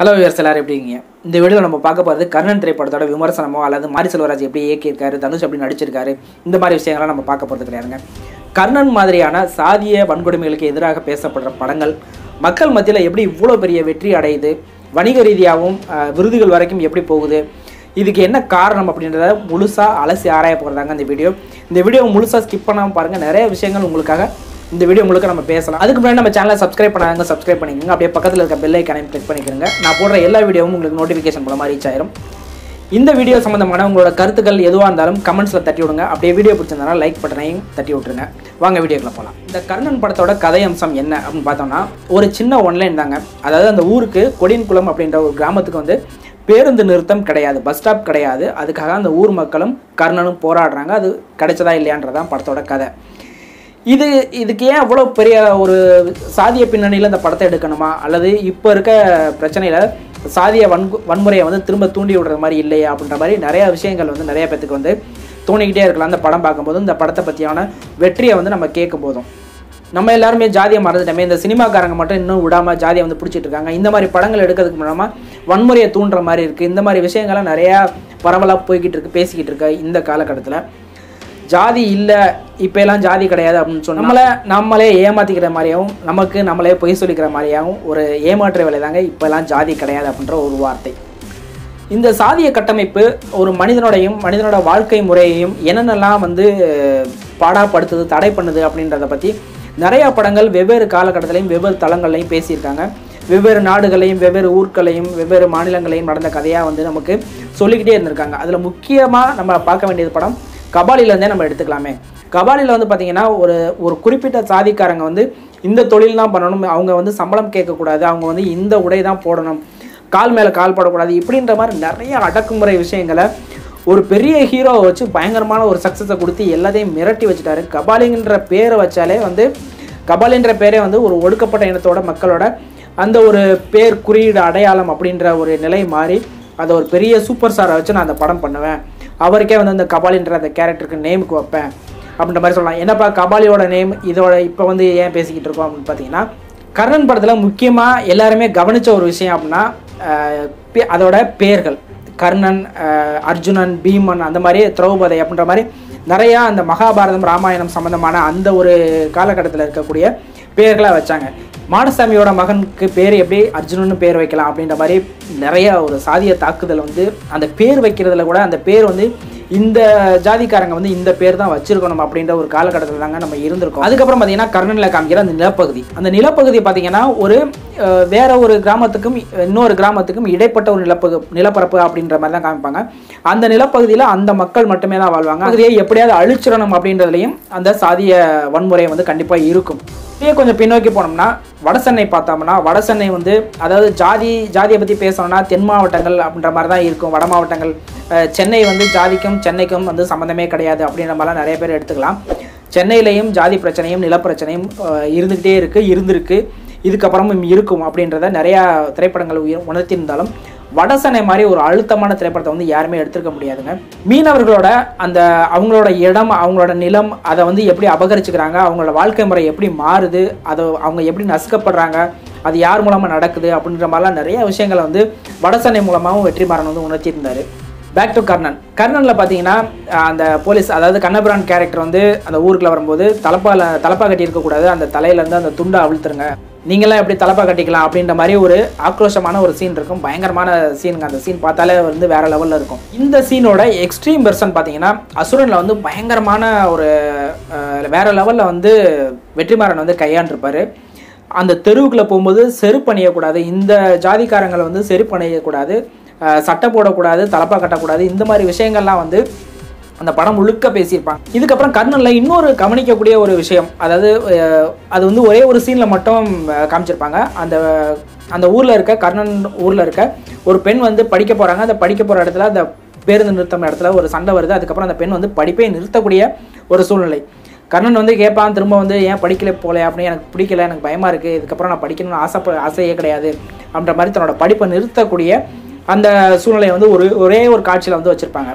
hello wears எல்லாரும் எப்படி இருக்கீங்க இந்த வீடியோவில் நம்ம பார்க்க போகிறது கர்ணன் திரைப்படத்தோட விமர்சனமோ அல்லது மாரி செல்வராஜ் எப்படி இயக்கியிருக்காரு தனுஷ் எப்படி நடிச்சிருக்காரு இந்த மாதிரி விஷயங்கள்லாம் நம்ம பார்க்க போகிறது கிடையாதுங்க கர்ணன் மாதிரியான சாதிய வன்கொடுமைகளுக்கு எதிராக பேசப்படுற படங்கள் மக்கள் மத்தியில் எப்படி இவ்வளோ பெரிய வெற்றி அடையுது வணிக ரீதியாகவும் அஹ், விருதுகள் வரைக்கும் எப்படி போகுது இதுக்கு என்ன காரணம் அப்படின்றத முழுசாக அலசி ஆராய போகிறதாங்க இந்த வீடியோ இந்த வீடியோ முழுசாக ஸ்கிப் பண்ணாமல் பாருங்கள் நிறைய விஷயங்கள் உங்களுக்காக இந்த வீடியோ முழுக்க நம்ம பேசலாம் அதுக்கு முன்னாடி நம்ம சேனலை சப்ஸ்கிரைப் பண்ணாங்க சப்ஸ்கிரைப் பண்ணிக்கோங்க அப்படியே பக்கத்தில் இருக்க பெல் ஐக்கானையும் கிளிக் பண்ணிக்கிறங்க நான் போடுற எல்லா வீடியோவும் உங்களுக்கு நோட்டிஃபிகேஷன் மூலமாக ரீச் ஆயிரும் இந்த வீடியோ சம்மந்தமான உங்களோட கருத்துக்கள் எதுவாக இருந்தாலும் கமெண்ட்ஸில் தட்டி விடுங்க அப்படியே வீடியோ பிடிச்சிருந்தா லைக் பட்டனையும் தட்டி விட்டுருங்க வாங்க வீடியோக்குள்ள போகலாம் இந்த கர்ணன் படத்தோட கதை அம்சம் என்ன அப்படின்னு பார்த்தோம்னா ஒரு சின்ன ஒன்லைன் தாங்க அதாவது அந்த ஊருக்கு கொடியன்குளம் அப்படின்ற ஒரு கிராமத்துக்கு வந்து பேருந்து நிறுத்தம் கிடையாது பஸ் ஸ்டாப் கிடையாது அதுக்காக அந்த ஊர் மக்களும் கர்ணனும் போராடுறாங்க அது கிடைச்சதா இல்லையான்றதான் படத்தோட கதை இது இதுக்கு ஏன் அவ்வளோ பெரிய ஒரு சாதிய பின்னணியில் இந்த படத்தை எடுக்கணுமா அல்லது இப்போ இருக்க பிரச்சனையில் சாதிய வன்கு வன்முறையை வந்து திரும்ப தூண்டி விடுற மாதிரி இல்லையா அப்படின்ற மாதிரி நிறைய விஷயங்கள் வந்து நிறைய பேத்துக்கு வந்து தோணிக்கிட்டே இருக்கலாம் அந்த படம் பார்க்கும்போதும் இந்த படத்தை பற்றியான வெற்றியை வந்து நம்ம கேட்கும் போதும் நம்ம எல்லாருமே ஜாதியை மறந்துட்டோமே இந்த சினிமாக்காரங்க மட்டும் இன்னும் விடாம ஜாதியை வந்து பிடிச்சிட்டு இருக்காங்க இந்த மாதிரி படங்கள் எடுக்கிறதுக்கு மூலமா வன்முறையை தூண்டுற மாதிரி இருக்கு இந்த மாதிரி விஷயங்கள்லாம் நிறையா பரவலாக போய்கிட்டு இருக்கு பேசிக்கிட்டு இருக்க இந்த காலகட்டத்தில் ஜாதி இல்லை இப்போ எல்லாம் ஜாதி கிடையாது அப்படின்னு சொன்னா நம்மளை நம்மளே ஏமாத்திக்கிற மாதிரியாகவும் நமக்கு நம்மளே பொய் சொல்லிக்கிற மாதிரியாகவும் ஒரு ஏமாற்ற வேலை தாங்க இப்போல்லாம் ஜாதி கிடையாது அப்படின்ற ஒரு வார்த்தை இந்த சாதிய கட்டமைப்பு ஒரு மனிதனோடையும் மனிதனோட வாழ்க்கை முறையையும் என்னென்னலாம் வந்து பாடாப்படுத்துது தடை பண்ணுது அப்படின்றத பற்றி நிறையா படங்கள் வெவ்வேறு காலகட்டத்திலையும் வெவ்வேறு தளங்கள்லையும் பேசியிருக்காங்க வெவ்வேறு நாடுகளையும் வெவ்வேறு ஊர்களையும் வெவ்வேறு மாநிலங்களையும் நடந்த கதையாக வந்து நமக்கு சொல்லிக்கிட்டே இருந்திருக்காங்க அதில் முக்கியமாக நம்ம பார்க்க வேண்டியது படம் கபாலிலேருந்தே நம்ம எடுத்துக்கலாமே கபாலியில் வந்து பார்த்தீங்கன்னா ஒரு ஒரு குறிப்பிட்ட சாதிக்காரங்க வந்து இந்த தொழில் தான் பண்ணணும் அவங்க வந்து சம்பளம் கேட்கக்கூடாது அவங்க வந்து இந்த உடை தான் போடணும் கால் மேலே கால் போடக்கூடாது இப்படின்ற மாதிரி நிறைய அடக்குமுறை விஷயங்களை ஒரு பெரிய ஹீரோவை வச்சு பயங்கரமான ஒரு சக்ஸஸை கொடுத்து எல்லாத்தையும் மிரட்டி வச்சுட்டாரு கபாலிங்கிற பேரை வச்சாலே வந்து கபாலின்ற பேரே வந்து ஒரு ஒடுக்கப்பட்ட இனத்தோட மக்களோட அந்த ஒரு பேர் குறியீடு அடையாளம் அப்படின்ற ஒரு நிலை மாறி அதை ஒரு பெரிய சூப்பர் ஸ்டாரை வச்சு நான் அந்த படம் பண்ணுவேன் அவருக்கே வந்து அந்த கபாலின்ற அந்த கேரக்டருக்கு நேமுக்கு வைப்பேன் அப்படின்ற மாதிரி சொல்லலாம் என்னப்பா கபாலியோட நேம் இதோட இப்போ வந்து ஏன் பேசிக்கிட்டு இருக்கோம் அப்படின்னு பார்த்தீங்கன்னா கர்ணன் படத்தில் முக்கியமாக எல்லாருமே கவனித்த ஒரு விஷயம் அப்படின்னா அஹ், பே- அதோட பேர்கள் கர்ணன் அஹ், அர்ஜுனன் பீமன் அந்த மாதிரி திரௌபதி அப்படின்ற மாதிரி நிறையா அந்த மகாபாரதம் ராமாயணம் சம்மந்தமான அந்த ஒரு காலகட்டத்தில் இருக்கக்கூடிய பேர்களாக வச்சாங்க மாடசாமியோட மகனுக்கு பேர் எப்படி அர்ஜுனன்னு பேர் வைக்கலாம் அப்படின்ற மாதிரி நிறைய ஒரு சாதிய தாக்குதல் வந்து அந்த பேர் வைக்கிறதுல கூட அந்த பேர் வந்து இந்த ஜாதிக்காரங்க வந்து இந்த பேர் தான் வச்சிருக்கணும் அப்படின்ற ஒரு காலகட்டத்தில் தாங்க நம்ம இருந்திருக்கோம் அதுக்கப்புறம் பார்த்தீங்கன்னா கர்ணனில் காமிக்கிற அந்த நிலப்பகுதி அந்த நிலப்பகுதி பார்த்தீங்கன்னா ஒரு அஹ், வேற ஒரு கிராமத்துக்கும் இன்னொரு கிராமத்துக்கும் இடைப்பட்ட ஒரு நிலப்பகு நிலப்பரப்பு அப்படின்ற மாதிரி தான் காமிப்பாங்க அந்த நிலப்பகுதியில் அந்த மக்கள் மட்டுமே தான் வாழ்வாங்க பகுதியை எப்படியாவது அழிச்சிடணும் அப்படின்றதுலையும் அந்த சாதிய வன்முறை வந்து கண்டிப்பாக இருக்கும் இதே கொஞ்சம் பின்னோக்கி போனோம்னா வடசென்னை பார்த்தோம்னா வடசென்னை வந்து அதாவது ஜாதி ஜாதியை பற்றி பேசணும்னா தென் மாவட்டங்கள் அப்படின்ற மாதிரி தான் இருக்கும் வட மாவட்டங்கள் அஹ், சென்னை வந்து ஜாதிக்கும் சென்னைக்கும் வந்து சம்மந்தமே கிடையாது அப்படின்ற மாதிரிலாம் நிறைய பேர் எடுத்துக்கலாம் சென்னையிலையும் ஜாதி பிரச்சனையும் நிலப்பிரச்சனையும் அஹ், இருந்துக்கிட்டே இருக்குது இருந்திருக்கு இதுக்கப்புறமும் இருக்கும் அப்படின்றத நிறையா திரைப்படங்கள் உயர் உணர்த்தியிருந்தாலும் வடசென்னை மாதிரி ஒரு அழுத்தமான திரைப்படத்தை வந்து யாருமே எடுத்திருக்க முடியாதுங்க மீனவர்களோட அந்த அவங்களோட இடம் அவங்களோட நிலம் அதை வந்து எப்படி அபகரிச்சுக்கிறாங்க அவங்களோட வாழ்க்கை முறை எப்படி மாறுது அதை அவங்க எப்படி நசுக்கப்படுறாங்க அது யார் மூலமாக நடக்குது அப்படின்ற மாதிரிலாம் நிறைய விஷயங்களை வந்து வடசென்னை மூலமாகவும் வெற்றிமாறன் வந்து உணர்த்தியிருந்தாரு பேக் டு கர்ணன் கர்ணனில் பார்த்தீங்கன்னா அஹ், அந்த போலீஸ் அதாவது கண்ணபிரான் கேரக்டர் வந்து அந்த ஊருக்குள்ள வரும்போது தலப்பால தலப்பா கட்டி இருக்கக்கூடாது அந்த தலையிலேருந்து அந்த துண்டை அவிழ்த்துருங்க நீங்களாம் எப்படி தலப்பா கட்டிக்கலாம் அப்படின்ற மாதிரி ஒரு ஆக்ரோஷமான ஒரு சீன் இருக்கும் பயங்கரமான சீனுங்க அந்த சீன் பார்த்தாலே வந்து வேற லெவலில் இருக்கும் இந்த சீனோட எக்ஸ்ட்ரீம் வெர்ஷன் பார்த்தீங்கன்னா அசுரனில் வந்து பயங்கரமான ஒரு அஹ், வேற லெவலில் வந்து வெற்றிமாறன் வந்து கையாண்டிருப்பாரு அந்த தெருவுக்குள்ளே போகும்போது செருப்பு அணியக்கூடாது இந்த ஜாதிக்காரங்களை வந்து செருப்பு அணியக்கூடாது அஹ் சட்டை போடக்கூடாது தலப்பா கட்டக்கூடாது இந்த மாதிரி விஷயங்கள்லாம் வந்து அந்த படம் முழுக்க பேசியிருப்பாங்க இதுக்கப்புறம் கர்ணனில் இன்னொரு கவனிக்கக்கூடிய ஒரு விஷயம் அதாவது அஹ், அது வந்து ஒரே ஒரு சீனில் மட்டும் அஹ், காமிச்சிருப்பாங்க அந்த அந்த ஊரில் இருக்க கர்ணன் ஊரில் இருக்க ஒரு பெண் வந்து படிக்க போகிறாங்க அந்த படிக்க போகிற இடத்துல அந்த பேருந்து நிறுத்தம் இடத்துல ஒரு சண்டை வருது அதுக்கப்புறம் அந்த பெண் வந்து படிப்பை நிறுத்தக்கூடிய ஒரு சூழ்நிலை கர்ணன் வந்து கேட்பான் திரும்ப வந்து ஏன் படிக்கல போல அப்படின்னு எனக்கு பிடிக்கல எனக்கு பயமாக இருக்குது இதுக்கப்புறம் நான் படிக்கணும்னு ஆசைப்ப ஆசையே கிடையாது அப்படின்ற மாதிரி தன்னோட படிப்பை நிறுத்தக்கூடிய அந்த சூழ்நிலையை வந்து ஒரு ஒரே ஒரு காட்சியில் வந்து வச்சுருப்பாங்க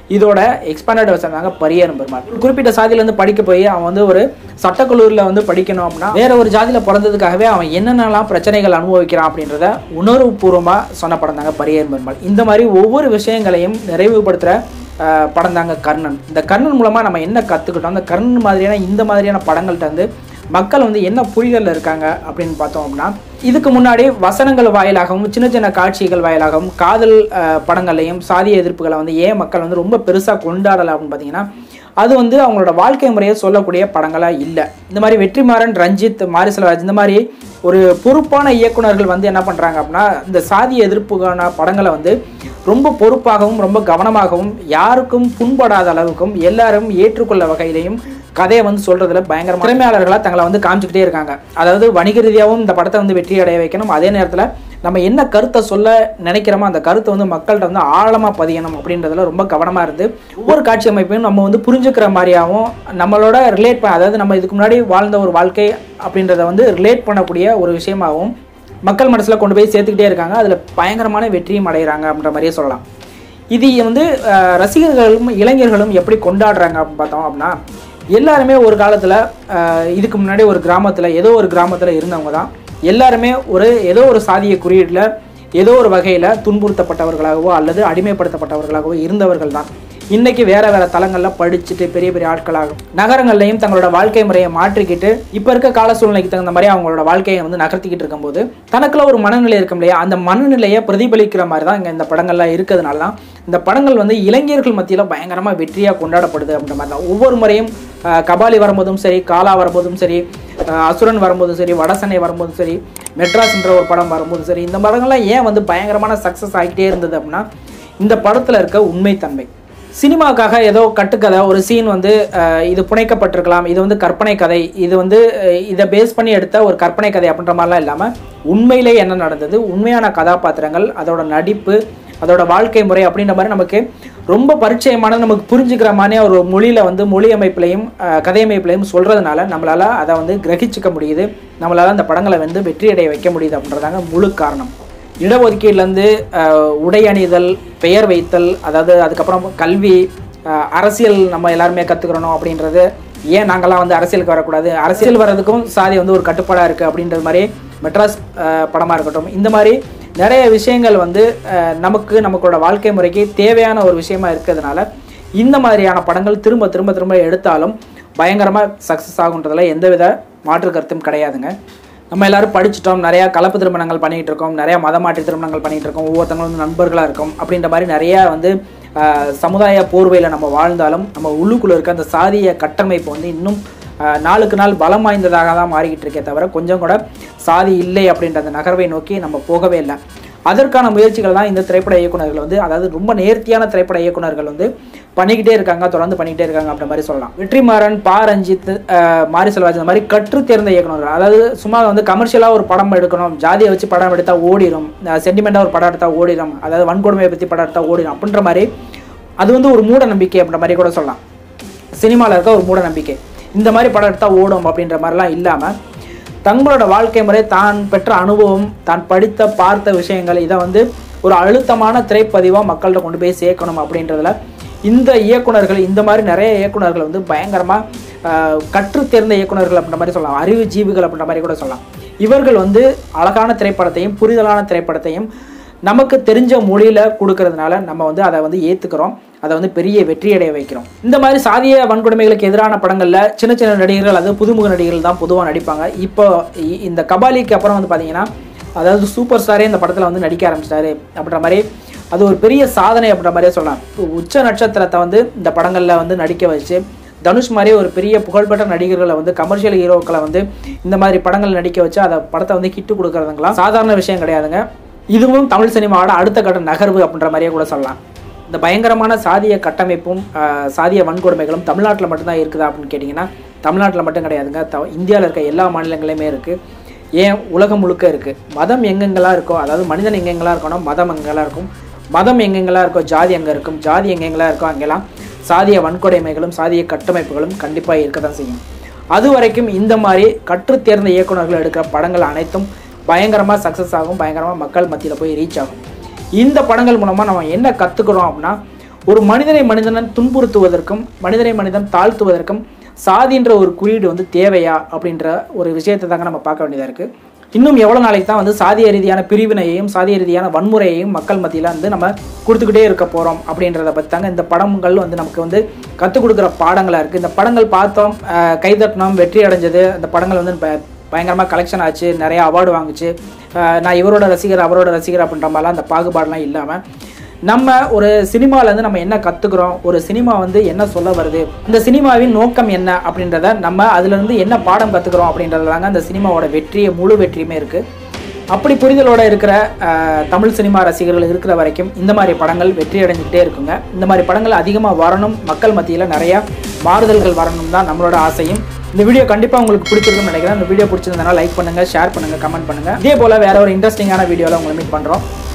இதோட எக்ஸ்பாண்டட் வெர்ஷன் தாங்க பரியரும் பெருமாள் ஒரு குறிப்பிட்ட சாதியிலேருந்து படிக்க போய் அவன் வந்து ஒரு சட்டக்கல்லூரியில் வந்து படிக்கணும் அப்படின்னா வேற ஒரு ஜாதியில் பிறந்ததுக்காகவே அவன் என்னென்னலாம் பிரச்சனைகள் அனுபவிக்கிறான் அப்படின்றத உணர்வுபூர்வமாக சொன்ன படம் தாங்க பரியரும் பெருமாள் இந்த மாதிரி ஒவ்வொரு விஷயங்களையும் நிறைவுபடுத்துகிற படம் தாங்க கர்ணன் இந்த கர்ணன் மூலமாக நம்ம என்ன கற்றுக்கிட்டோம் அந்த கர்ணன் மாதிரியான இந்த மாதிரியான படங்கள்ட்ட வந்து மக்கள் வந்து என்ன புரிதலில் இருக்காங்க அப்படின்னு பார்த்தோம் அப்படின்னா இதுக்கு முன்னாடி வசனங்கள் வாயிலாகவும் சின்ன சின்ன காட்சிகள் வாயிலாகவும் காதல் அஹ், படங்களையும் சாதிய எதிர்ப்புகளை வந்து ஏன் மக்கள் வந்து ரொம்ப பெருசாக கொண்டாடலை அப்படின்னு பார்த்தீங்கன்னா அது வந்து அவங்களோட வாழ்க்கை முறையை சொல்லக்கூடிய படங்களாக இல்லை இந்த மாதிரி வெற்றிமாறன் ரஞ்சித் மாரி செல்வராஜ் இந்த மாதிரி ஒரு பொறுப்பான இயக்குனர்கள் வந்து என்ன பண்ணுறாங்க அப்படின்னா இந்த சாதிய எதிர்ப்புக்கான படங்களை வந்து ரொம்ப பொறுப்பாகவும் ரொம்ப கவனமாகவும் யாருக்கும் புண்படாத அளவுக்கும் எல்லாரும் ஏற்றுக்கொள்ள வகையிலையும் கதையை வந்து சொல்றதுல பயங்கர திறமையாளர்களாக தங்களை வந்து காமிச்சிக்கிட்டே இருக்காங்க அதாவது வணிக ரீதியாகவும் இந்த படத்தை வந்து வெற்றி அடைய வைக்கணும் அதே நேரத்தில் நம்ம என்ன கருத்தை சொல்ல நினைக்கிறோமோ அந்த கருத்தை வந்து மக்கள்கிட்ட வந்து ஆழமாக பதியணும் அப்படின்றதுல ரொம்ப கவனமாக இருந்து ஒவ்வொரு காட்சி அமைப்பையும் நம்ம வந்து புரிஞ்சுக்கிற மாதிரியாகவும் நம்மளோட ரிலேட் பண்ண அதாவது நம்ம இதுக்கு முன்னாடி வாழ்ந்த ஒரு வாழ்க்கை அப்படின்றத வந்து ரிலேட் பண்ணக்கூடிய ஒரு விஷயமாகவும் மக்கள் மனசில் கொண்டு போய் சேர்த்துக்கிட்டே இருக்காங்க அதில் பயங்கரமான வெற்றியும் அடைகிறாங்க அப்படின்ற மாதிரியே சொல்லலாம் இது வந்து அஹ், ரசிகர்களும் இளைஞர்களும் எப்படி கொண்டாடுறாங்க அப்படின்னு பார்த்தோம் அப்படின்னா எல்லாருமே ஒரு காலத்தில் இதுக்கு முன்னாடி ஒரு கிராமத்தில் ஏதோ ஒரு கிராமத்தில் இருந்தவங்க தான் எல்லாருமே ஒரு ஏதோ ஒரு சாதிய குறியீட்டில் ஏதோ ஒரு வகையில் துன்புறுத்தப்பட்டவர்களாகவோ அல்லது அடிமைப்படுத்தப்பட்டவர்களாகவோ இருந்தவர்கள் தான் இன்னைக்கு வேற வேற தளங்களில் படிச்சுட்டு பெரிய பெரிய ஆட்களாகும் நகரங்கள்லையும் தங்களோட வாழ்க்கை முறையை மாற்றிக்கிட்டு இப்போ இருக்க கால சூழ்நிலைக்கு தகுந்த மாதிரி அவங்களோட வாழ்க்கையை வந்து நகர்த்திக்கிட்டு இருக்கும்போது தனக்குள்ள ஒரு மனநிலை இருக்கும் இல்லையா அந்த மனநிலையை பிரதிபலிக்கிற மாதிரி தான் இங்கே இந்த படங்கள்லாம் இருக்கிறதுனால தான் இந்த படங்கள் வந்து இளைஞர்கள் மத்தியில் பயங்கரமாக வெற்றியாக கொண்டாடப்படுது அப்படின்ற மாதிரி தான் ஒவ்வொரு முறையும் அஹ், கபாலி வரும்போதும் சரி காலா வரும்போதும் சரி அஹ், அசுரன் வரும்போதும் சரி வடசென்னை வரும்போதும் சரி மெட்ராஸ்ன்ற ஒரு படம் வரும்போதும் சரி இந்த படங்கள்லாம் ஏன் வந்து பயங்கரமான சக்ஸஸ் ஆகிட்டே இருந்தது அப்படின்னா இந்த படத்தில் இருக்க உண்மைத்தன்மை சினிமாக்காக ஏதோ கட்டுக்கதை ஒரு சீன் வந்து அஹ், இது புனைக்கப்பட்டிருக்கலாம் இது வந்து கற்பனை கதை இது வந்து அஹ், இதை பேஸ் பண்ணி எடுத்த ஒரு கற்பனை கதை அப்படின்ற மாதிரிலாம் இல்லாமல் உண்மையிலே என்ன நடந்தது உண்மையான கதாபாத்திரங்கள் அதோட நடிப்பு அதோட வாழ்க்கை முறை அப்படின்ற மாதிரி நமக்கு ரொம்ப பரிச்சயமான நமக்கு புரிஞ்சுக்கிற மாதிரியே ஒரு மொழியில் வந்து மொழி அமைப்பிலையும் அஹ், கதை அமைப்பிலையும் சொல்கிறதுனால நம்மளால் அதை வந்து கிரகிச்சிக்க முடியுது நம்மளால் அந்த படங்களை வந்து வெற்றியடைய வைக்க முடியுது அப்படின்றதாங்க முழு காரணம் இடஒதுக்கீடுலேருந்து உடை அணிதல் பெயர் வைத்தல் அதாவது அதுக்கப்புறம் கல்வி அஹ், அரசியல் நம்ம எல்லாருமே கற்றுக்கிறணும் அப்படின்றது ஏன் நாங்கள்லாம் வந்து அரசியலுக்கு வரக்கூடாது அரசியல் வர்றதுக்கும் சாதி வந்து ஒரு கட்டுப்பாடாக இருக்குது அப்படின்றது மாதிரி மெட்ராஸ் படமாக இருக்கட்டும் இந்த மாதிரி நிறைய விஷயங்கள் வந்து அஹ், நமக்கு நமக்கோட வாழ்க்கை முறைக்கு தேவையான ஒரு விஷயமா இருக்கிறதுனால இந்த மாதிரியான படங்கள் திரும்ப திரும்ப திரும்ப எடுத்தாலும் பயங்கரமாக சக்ஸஸ் ஆகுன்றதுல எந்தவித மாற்று கருத்தும் கிடையாதுங்க நம்ம எல்லாரும் படிச்சிட்டோம் நிறையா கலப்பு திருமணங்கள் பண்ணிகிட்டு இருக்கோம் நிறையா மதமாற்றி திருமணங்கள் பண்ணிகிட்டு இருக்கோம் ஒவ்வொருத்தங்களும் வந்து நண்பர்களாக இருக்கோம் அப்படின்ற மாதிரி நிறையா வந்து ஆஹ், சமுதாய போர்வையில் நம்ம வாழ்ந்தாலும் நம்ம உள்ளுக்குள்ளே இருக்க அந்த சாதிய கட்டமைப்பு வந்து இன்னும் ஆஹ், நாளுக்கு நாள் பலம் வாய்ந்ததாக தான் மாறிக்கிட்டு இருக்கே தவிர கொஞ்சம் கூட சாதி இல்லை அப்படின்ற அந்த நகர்வை நோக்கி நம்ம போகவே இல்லை அதற்கான முயற்சிகள் தான் இந்த திரைப்பட இயக்குனர்கள் வந்து அதாவது ரொம்ப நேர்த்தியான திரைப்பட இயக்குனர்கள் வந்து பண்ணிக்கிட்டே இருக்காங்க தொடர்ந்து பண்ணிக்கிட்டே இருக்காங்க அப்படின்ற மாதிரி சொல்லலாம் வெற்றிமாறன் பா ரஞ்சித் அஹ், மாரி செல்வராஜ் இந்த மாதிரி கற்று தேர்ந்த இயக்குனர்கள் அதாவது சும்மா வந்து கமர்ஷியலாக ஒரு படம் எடுக்கணும் ஜாதியை வச்சு படம் எடுத்தால் ஓடிடும் சென்டிமெண்ட்டாக ஒரு படம் எடுத்தால் ஓடிடும் அதாவது வன்கொடுமையை பற்றி படம் எடுத்தால் ஓடிடும் அப்படின்ற மாதிரி அது வந்து ஒரு மூட நம்பிக்கை அப்படின்ற மாதிரி கூட சொல்லலாம் சினிமாவில் இருக்க ஒரு மூட நம்பிக்கை இந்த மாதிரி படம் எடுத்தால் ஓடும் அப்படின்ற மாதிரிலாம் இல்லாமல் தங்களோட வாழ்க்கை முறை தான் பெற்ற அனுபவம் தான் படித்த பார்த்த விஷயங்கள் இதை வந்து ஒரு அழுத்தமான திரைப்பதிவாக மக்கள்கிட்ட கொண்டு போய் சேர்க்கணும் அப்படின்றதுல இந்த இயக்குனர்கள் இந்த மாதிரி நிறைய இயக்குனர்கள் வந்து பயங்கரமாக கற்று தேர்ந்த இயக்குனர்கள் அப்படின்ற மாதிரி சொல்லலாம் அறிவு ஜீவிகள் அப்படின்ற மாதிரி கூட சொல்லலாம் இவர்கள் வந்து அழகான திரைப்படத்தையும் புரிதலான திரைப்படத்தையும் நமக்கு தெரிஞ்ச மொழியில் கொடுக்கறதுனால நம்ம வந்து அதை வந்து ஏற்றுக்கிறோம் அதை வந்து பெரிய வெற்றியடைய வைக்கிறோம் இந்த மாதிரி சாதிய வன்கொடுமைகளுக்கு எதிரான படங்களில் சின்ன சின்ன நடிகர்கள் அது புதுமுக நடிகர்கள் தான் பொதுவாக நடிப்பாங்க இப்போ இ- இந்த கபாலிக்கு அப்புறம் வந்து பார்த்தீங்கன்னா அதாவது சூப்பர் ஸ்டாரே இந்த படத்தில் வந்து நடிக்க ஆரம்பிச்சிட்டாரு அப்படின்ற மாதிரி அது ஒரு பெரிய சாதனை அப்படின்ற மாதிரியே சொல்லலாம் உச்ச நட்சத்திரத்தை வந்து இந்த படங்களில் வந்து நடிக்க வச்சு தனுஷ் மாதிரி ஒரு பெரிய புகழ்பெற்ற நடிகர்களை வந்து கமர்ஷியல் ஹீரோக்களை வந்து இந்த மாதிரி படங்கள் நடிக்க வச்சு அதை படத்தை வந்து ஹிட்டு கொடுக்கறதுங்களாம் சாதாரண விஷயம் கிடையாதுங்க இதுவும் தமிழ் சினிமாவோட அடுத்த கட்ட நகர்வு அப்படின்ற மாதிரியே கூட சொல்லலாம் இந்த பயங்கரமான சாதிய கட்டமைப்பும் ஆஹ், சாதிய வன்கொடுமைகளும் தமிழ்நாட்டில் மட்டும்தான் இருக்குதா அப்படின்னு கேட்டிங்கன்னா தமிழ்நாட்டில் மட்டும் கிடையாதுங்க த இந்தியாவில் இருக்க எல்லா மாநிலங்களையுமே இருக்குது ஏன் உலகம் முழுக்க இருக்குது மதம் எங்கெங்கெல்லாம் இருக்கோ அதாவது மனிதன் எங்கெங்கெல்லாம் இருக்கணும் மதம் எங்கெல்லாம் இருக்கும் மதம் எங்கெங்கெல்லாம் இருக்கோ ஜாதி எங்கே இருக்கும் ஜாதி எங்கெங்கெல்லாம் இருக்கோ அங்கெல்லாம் சாதிய வன்கொடுமைகளும் சாதிய கட்டமைப்புகளும் கண்டிப்பாக இருக்க தான் செய்யும் அது வரைக்கும் இந்த மாதிரி கற்றுத் தேர்ந்த இயக்குனர்கள் எடுக்கிற படங்கள் அனைத்தும் பயங்கரமாக சக்ஸஸ் ஆகும் பயங்கரமாக மக்கள் மத்தியில் போய் ரீச் ஆகும் இந்த படங்கள் மூலமாக நம்ம என்ன கற்றுக்குறோம் அப்படின்னா ஒரு மனிதனை மனிதனன் துன்புறுத்துவதற்கும் மனிதனை மனிதன் தாழ்த்துவதற்கும் சாதின்ற ஒரு குறியீடு வந்து தேவையா அப்படின்ற ஒரு விஷயத்தை தாங்க நம்ம பார்க்க வேண்டியதாக இருக்குது இன்னும் எவ்வளோ நாளைக்கு தான் வந்து சாதிய ரீதியான பிரிவினையையும் சாதிய ரீதியான வன்முறையையும் மக்கள் மத்தியில் வந்து நம்ம கொடுத்துக்கிட்டே இருக்க போகிறோம் அப்படின்றத பற்றி தாங்க இந்த படங்கள் வந்து நமக்கு வந்து கற்றுக் கொடுக்குற பாடங்களாக இருக்குது இந்த படங்கள் பார்த்தோம் அஹ், கைதட்டினோம் வெற்றி அடைஞ்சது அந்த படங்கள் வந்து ப- பயங்கரமாக கலெக்ஷன் ஆச்சு நிறைய அவார்டு வாங்குச்சு அஹ், நான் இவரோட ரசிகர் அவரோட ரசிகர் அப்படின்ற மாதிரிலாம் அந்த பாகுபாடெலாம் இல்லாமல் நம்ம ஒரு சினிமாலேருந்து நம்ம என்ன கற்றுக்குறோம் ஒரு சினிமா வந்து என்ன சொல்ல வருது இந்த சினிமாவின் நோக்கம் என்ன அப்படின்றத நம்ம அதுலேருந்து என்ன பாடம் கற்றுக்குறோம் அப்படின்றதாங்க அந்த சினிமாவோட வெற்றியை முழு வெற்றியுமே இருக்குது அப்படி புரிதலோட இருக்கிற அஹ், தமிழ் சினிமா ரசிகர்கள் இருக்கிற வரைக்கும் இந்த மாதிரி படங்கள் வெற்றி அடைஞ்சிக்கிட்டே இருக்குங்க இந்த மாதிரி படங்கள் அதிகமாக வரணும் மக்கள் மத்தியில் நிறைய மாறுதல்கள் வரணும் தான் நம்மளோட ஆசையும் இந்த வீடியோ கண்டிப்பாக உங்களுக்கு பிடிச்சிருக்கும்னு நினைக்கிறேன் இந்த வீடியோ பிடிச்சிருந்தனால லைக் பண்ணுங்கள் ஷேர் பண்ணுங்கள் கமெண்ட் பண்ணுங்கள் இதே போல் வேற ஒரு இன்ட்ரெஸ்டிங்கான வீடியோவில் உங்களை மீட் பண்ணுறோம்